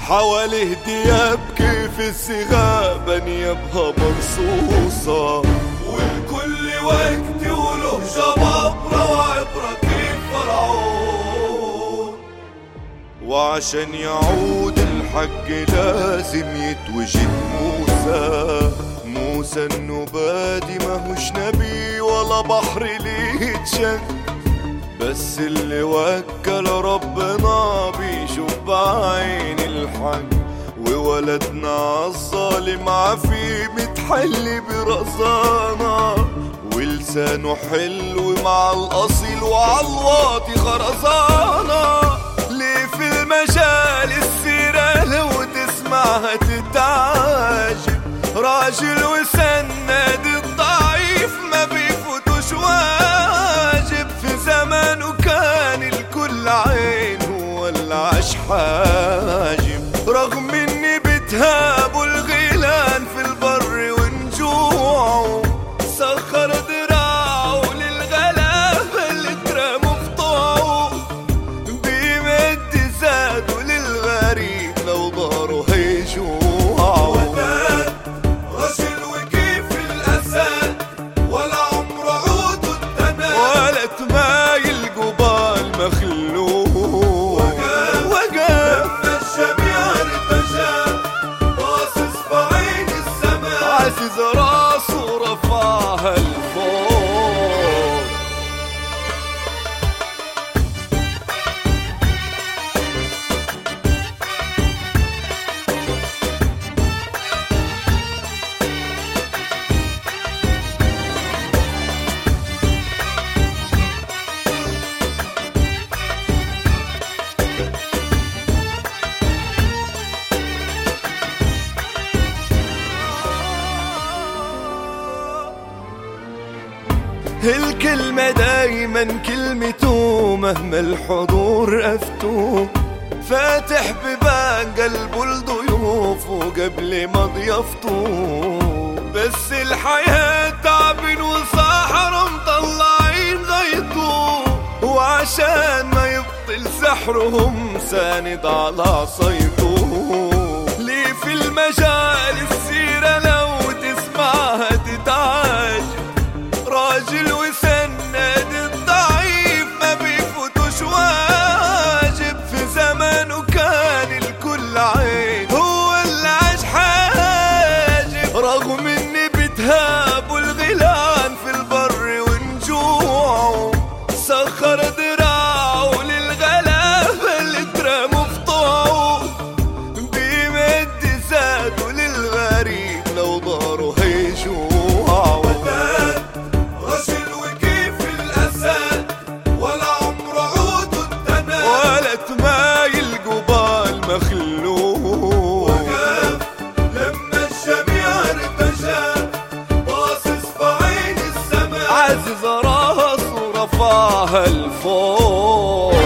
حواليه دياب كيف السغاب انيابها مرصوصة والكل وقت وله جبابرة وعبرة كيف فرعون وعشان يعود الحق لازم يتوجد موسى موسى النبادي ماهوش نبي ولا بحر ليه يتشق بس اللي وكل ربنا بيشوف بعين الحق وولدنا الظالم عفي متحل برزانة ولسانه حلو مع الأصيل وعلى الواطي خرزانة ليه في المجال السيرة لو تسمعها تتعجب راجل وسند الضعيف ما بيفوتوش واجب في زمانه كان الكل عين ولا عاش حاجب رغم اني بتهابوا الغيلان في البر ونجوعه سخر دراعه للغلابة اللي اترموا في طوعه بيمد زاده للغريب لو ضاروا هيجوعه وداد رجل وكيف الأسد ولا عمر عود التناد ولا تمايل قبال مخلوق وقف لما الجميع ارتجى باصص بعين السماء عزز راسه رفعها لفوق الكلمة دايما كلمته مهما الحضور أفتوه فاتح ببان قلبه لضيوفه قبل ما ضيافته بس الحياة تعب وصحرا مطلعين غيطه وعشان ما يبطل سحرهم ساند على عصايته ليه في المجال السيرة لو تسمعها تتعجب راجل وسند الضعيف ما بيفوتوش واجب في زمانه كان الكل عين هو اللي عاش حاجب رغم اني بتهابوا الغيلان في البر ونجوعه سخر دراعه للغلابة اللي اترموا في طوعه بيمد زاده للغريب لو ضاروا هيجوعه وداد رجل وكيف الأسد ولا عمر عود التناد ولا تمايل قبال مخلوق وقف لما الجميع ارتجى باصص بعين السماء عزز راسه رفعها لفوق